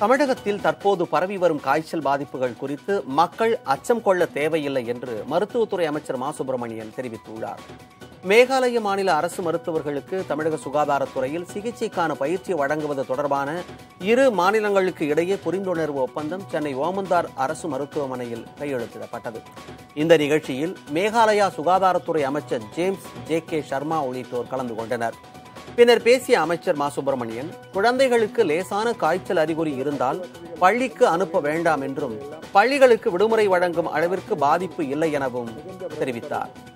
தமிழகத்தில் தற்போது பரவி வரும் காய்ச்சல் பாதிப்புகள் குறித்து மக்கள் அச்சம் கொள்ள தேவையில்லை என்று மருத்துவத்துறை அமைச்சர் மா சுப்பிரமணியன் தெரிவித்துள்ளார் மேகாலய மாநில அரசு மருத்துவர்களுக்கு தமிழக சுகாதாரத்துறையில் சிகிச்சைக்கான பயிற்சி வழங்குவது தொடர்பான இரு மாநிலங்களுக்கு இடையே புரிந்துணர்வு ஒப்பந்தம் சென்னை ஓமந்தார் அரசு மருத்துவமனையில் கையெழுத்திடப்பட்டது இந்த நிகழ்ச்சியில் மேகாலயா சுகாதாரத்துறை அமைச்சர் ஜேம்ஸ் ஜே கே சர்மா உள்ளிட்டோர் கலந்து கொண்டனர் பின்னர் பேசிய அமைச்சர் மா சுப்பிரமணியன் குழந்தைகளுக்கு லேசான காய்ச்சல் அறிகுறி இருந்தால் பள்ளிக்கு அனுப்ப வேண்டாம் என்றும் பள்ளிகளுக்கு விடுமுறை வழங்கும் அளவிற்கு பாதிப்பு இல்லை எனவும் தெரிவித்தார்